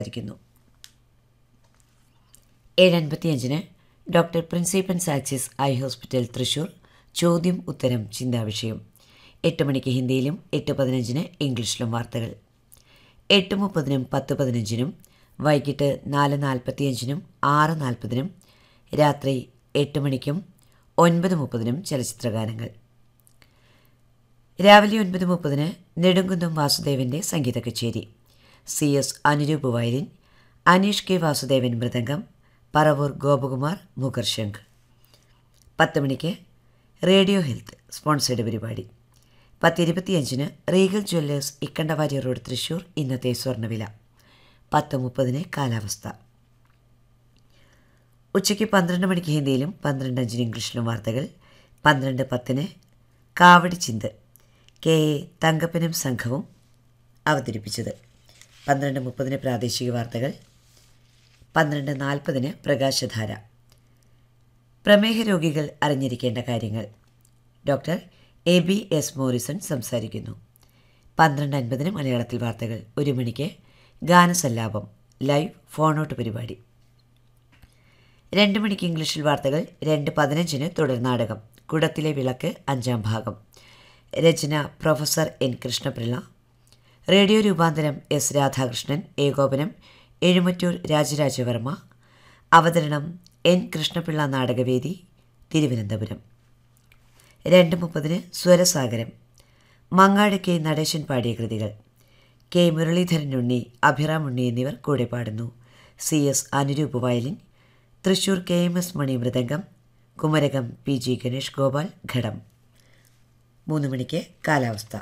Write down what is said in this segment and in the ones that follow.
സംസാരിക്കുന്നു ഏഴ് അൻപത്തിയഞ്ചിന് ഡോക്ടർ പ്രിൻസിപ്പൻ സാക്സിസ് ഐ ഹോസ്പിറ്റൽ തൃശൂർ ചോദ്യം ഉത്തരം ചിന്താവിഷയം എട്ട് മണിക്ക് ഹിന്ദിയിലും എട്ട് പതിനഞ്ചിന് ഇംഗ്ലീഷിലും വാർത്തകൾ എട്ട് മുപ്പതിനും പത്ത് പതിനഞ്ചിനും വൈകിട്ട് നാല് നാൽപ്പത്തിയഞ്ചിനും ആറ് നാൽപ്പതിനും രാത്രി എട്ട് മണിക്കും ഒൻപത് മുപ്പതിനും ചലച്ചിത്രഗാനങ്ങൾ രാവിലെ ഒൻപത് മുപ്പതിന് നെടുങ്കുന്നം വാസുദേവന്റെ സംഗീത കച്ചേരി C S Anuroop violin Aneesh K Vasudevan mridangam Paravur Gopakumar മുഖർശംഖ് പത്ത് മണിക്ക് റേഡിയോ ഹെൽത്ത് സ്പോൺസേഡ് പരിപാടി പത്തിരുപത്തിയഞ്ചിന് Regal Jewellers Ikkandavari road Thrissur ഇന്നത്തെ സ്വർണ്ണവില പത്ത് മുപ്പതിന് കാലാവസ്ഥ ഉച്ചയ്ക്ക് പന്ത്രണ്ട് മണിക്ക് ഹിന്ദിയിലും പന്ത്രണ്ട് അഞ്ചിന് ഇംഗ്ലീഷിലും വാർത്തകൾ പന്ത്രണ്ട് പത്തിന് കാവടി ചിന്ത് കെ എ തങ്കപ്പനും സംഘവും അവതരിപ്പിച്ചത് പന്ത്രണ്ട് മുപ്പതിന് പ്രാദേശിക വാർത്തകൾ പന്ത്രണ്ട് നാൽപ്പതിന് പ്രകാശധാര പ്രമേഹ രോഗികൾ അറിഞ്ഞിരിക്കേണ്ട കാര്യങ്ങൾ doctor A B S Morrison സംസാരിക്കുന്നു പന്ത്രണ്ട് അൻപതിന് മലയാളത്തിൽ വാർത്തകൾ ഒരു മണിക്ക് ഗാനസല്ലാപം ലൈവ് ഫോണൗട്ട് പരിപാടി രണ്ട് മണിക്ക് ഇംഗ്ലീഷിൽ വാർത്തകൾ രണ്ട് പതിനഞ്ചിന് തുടർ നാടകം കുടത്തിലെ വിളക്ക് അഞ്ചാം ഭാഗം രചന പ്രൊഫസർ എൻ കൃഷ്ണപിള്ള റേഡിയോ രൂപാന്തരം എസ് രാധാകൃഷ്ണൻ ഏകോപനം എഴുമറ്റൂർ രാജരാജവർമ്മ അവതരണം എൻ കൃഷ്ണപിള്ള നാടകവേദി തിരുവനന്തപുരം രണ്ട് മുപ്പതിന് സ്വരസാഗരം മങ്ങാട് കെ നടേശൻ പാടിയ കൃതികൾ കെ മുരളീധരൻ ഉണ്ണി അഭിറാം ഉണ്ണി എന്നിവർ കൂടെ പാടുന്നു C S Anuroop violin Thrissur K M S Mani mridangam Kumarakom P G Ganesh Gopal ghatam മൂന്ന് മണിക്ക് കാലാവസ്ഥ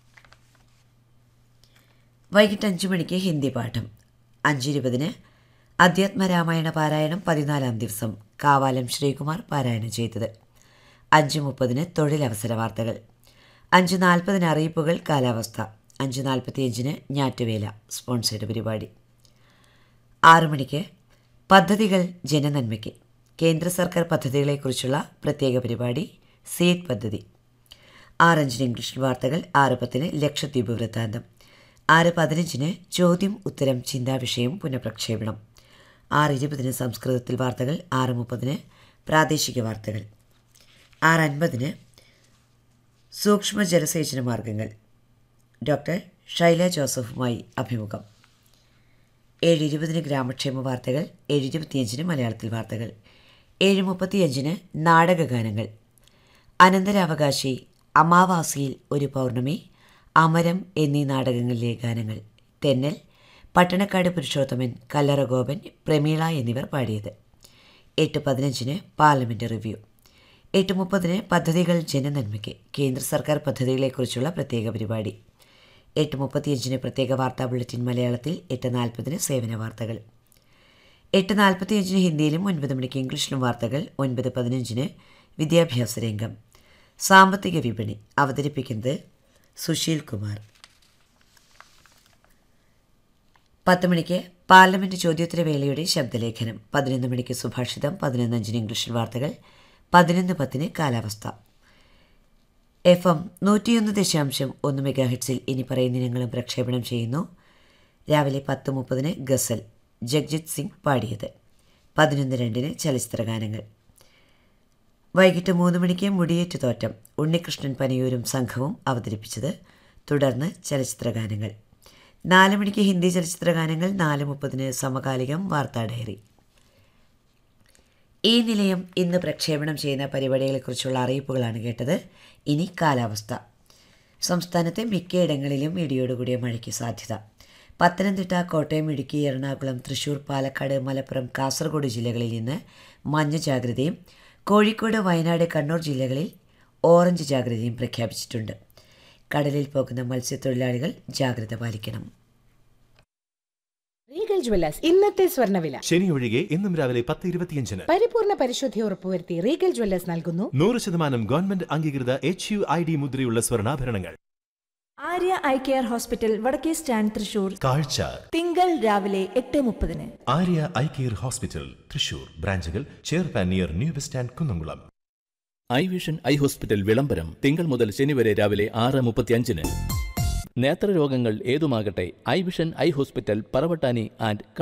വൈകിട്ട് അഞ്ച് മണിക്ക് ഹിന്ദി പാഠം അഞ്ചിരുപതിന് അധ്യാത്മരാമായണ പാരായണം പതിനാലാം ദിവസം കാവാലം ശ്രീകുമാർ പാരായണം ചെയ്തത് അഞ്ച് മുപ്പതിന് തൊഴിലവസര വാർത്തകൾ അഞ്ച് നാൽപ്പതിന് അറിയിപ്പുകൾ കാലാവസ്ഥ അഞ്ച് നാൽപ്പത്തിയഞ്ചിന് ഞാറ്റുവേല സ്പോൺസേഡ് പരിപാടി ആറു മണിക്ക് പദ്ധതികൾ ജനനന്മയ്ക്ക് കേന്ദ്ര സർക്കാർ പദ്ധതികളെക്കുറിച്ചുള്ള പ്രത്യേക പരിപാടി സീഡ് പദ്ധതി ആറഞ്ചിന് ഇംഗ്ലീഷ് വാർത്തകൾ ആറ് പത്തിന് ലക്ഷദ്വീപ് വൃത്താന്തം ആറ് പതിനഞ്ചിന് ചോദ്യം ഉത്തരം ചിന്താവിഷയം പുനഃപ്രക്ഷേപണം ആറ് ഇരുപതിന് സംസ്കൃതത്തിൽ വാർത്തകൾ ആറ് മുപ്പതിന് പ്രാദേശിക വാർത്തകൾ ആറ് അൻപതിന് സൂക്ഷ്മ ജലസേചന മാർഗങ്ങൾ ഡോക്ടർ ഷൈല ജോസഫുമായി അഭിമുഖം ഏഴ് ഇരുപതിന് ഗ്രാമക്ഷേമ വാർത്തകൾ ഏഴ് ഇരുപത്തിയഞ്ചിന് മലയാളത്തിൽ വാർത്തകൾ ഏഴ് മുപ്പത്തിയഞ്ചിന് നാടകഗാനങ്ങൾ അനന്തരാവകാശി അമാവാസിയിൽ ഒരു പൗർണമി അമരം എന്നീ നാടകങ്ങളിലെ ഗാനങ്ങൾ തെന്നൽ പട്ടണക്കാട് പുരുഷോത്തമൻ കല്ലറ ഗോപൻ പ്രമീള എന്നിവർ പാടിയത് എട്ട് പതിനഞ്ചിന് പാർലമെൻറ്റ് റിവ്യൂ എട്ട് മുപ്പതിന് പദ്ധതികൾ ജനനന്മയ്ക്ക് കേന്ദ്ര സർക്കാർ പദ്ധതികളെക്കുറിച്ചുള്ള പ്രത്യേക പരിപാടി എട്ട് മുപ്പത്തിയഞ്ചിന് പ്രത്യേക വാർത്താ ബുള്ളറ്റിൻ മലയാളത്തിൽ എട്ട് നാൽപ്പതിന് സേവന വാർത്തകൾ എട്ട് നാൽപ്പത്തിയഞ്ചിന് ഹിന്ദിയിലും ഒൻപത് മണിക്ക് ഇംഗ്ലീഷിലും വാർത്തകൾ ഒൻപത് പതിനഞ്ചിന് വിദ്യാഭ്യാസ രംഗം സാമ്പത്തിക വിപണി അവതരിപ്പിക്കുന്നത് സുശീൽ കുമാർ പത്ത് മണിക്ക് പാർലമെന്റ് ചോദ്യോത്തര വേളയുടെ ശബ്ദലേഖനം പതിനൊന്ന് മണിക്ക് സുഭാഷിതം പതിനൊന്നഞ്ചിന് ഇംഗ്ലീഷിൽ വാർത്തകൾ പതിനൊന്ന് പത്തിന് കാലാവസ്ഥ എഫ് എം നൂറ്റിയൊന്ന് ദശാംശം ഒന്ന് മെഗാ ഹെഡ്സിൽ ഇനി പറയുന്ന ഇനങ്ങളും പ്രക്ഷേപണം ചെയ്യുന്നു രാവിലെ പത്ത് മുപ്പതിന് ഗസൽ ജഗ്ജിത് സിംഗ് പാടിയത് പതിനൊന്ന് രണ്ടിന് ചലച്ചിത്രഗാനങ്ങൾ വൈകിട്ട് മൂന്ന് മണിക്ക് മുടിയേറ്റ് തോറ്റം ഉണ്ണികൃഷ്ണൻ പനയൂരും സംഘവും അവതരിപ്പിച്ചത് തുടർന്ന് ചലച്ചിത്രഗാനങ്ങൾ നാല് മണിക്ക് ഹിന്ദി ചലച്ചിത്രഗാനങ്ങൾ നാല് മുപ്പതിന് സമകാലികം വാർത്താ ഡയറി ഈ നിലയം ഇന്ന് പ്രക്ഷേപണം ചെയ്യുന്ന പരിപാടികളെക്കുറിച്ചുള്ള അറിയിപ്പുകളാണ് കേട്ടത് ഇനി കാലാവസ്ഥ സംസ്ഥാനത്തെ മിക്കയിടങ്ങളിലും ഇടിയോടുകൂടിയ മഴയ്ക്ക് സാധ്യത പത്തനംതിട്ട കോട്ടയം ഇടുക്കി എറണാകുളം തൃശൂർ പാലക്കാട് മലപ്പുറം കാസർഗോഡ് ജില്ലകളിൽ നിന്ന് മഞ്ഞ ജാഗ്രതയും കോഴിക്കോട് വയനാട് കണ്ണൂർ ജില്ലകളിൽ ഓറഞ്ച് ജാഗ്രതയും പ്രഖ്യാപിച്ചിട്ടുണ്ട് കടലിൽ പോകുന്ന മത്സ്യത്തൊഴിലാളികൾ ജാഗ്രത പാലിക്കണം റീഗൽ ജ്വല്ലേഴ്സ് ഇന്നത്തെ സ്വർണ്ണവില ശനി ഒഴികെ ഇന്നും രാവിലെ പത്ത് ഇരുപത്തിയഞ്ചിന് പരിപൂർണ പരിശുദ്ധി ഉറപ്പുവരുത്തി റീഗൽ ജ്വല്ലേഴ്സ് നൽകുന്നു നൂറ് ശതമാനം ഗവൺമെന്റ് അംഗീകൃത എച്ച് യു ഐ ഡി മുദ്രയുള്ള സ്വർണ്ണാഭരണങ്ങൾ ആര്യ ഐ കെയർ ഹോസ്പിറ്റൽ വടക്കേ സ്റ്റാൻഡ് തൃശൂർ കാഴ്ച തിങ്കൾ രാവിലെ എട്ട് മുപ്പതിന് Arya eye care hospital Thrissur ബ്രാഞ്ചുകൾ ചെയർപാൻ near new bus stand Kunnamkulam eye vision eye hospital വിളംബരം തിങ്കൾ മുതൽ ശനി വരെ രാവിലെ ആറ് മുപ്പത്തിയഞ്ചിന് നേത്രരോഗങ്ങൾ ഏതുമാകട്ടെ eye vision eye hospital Paravattani and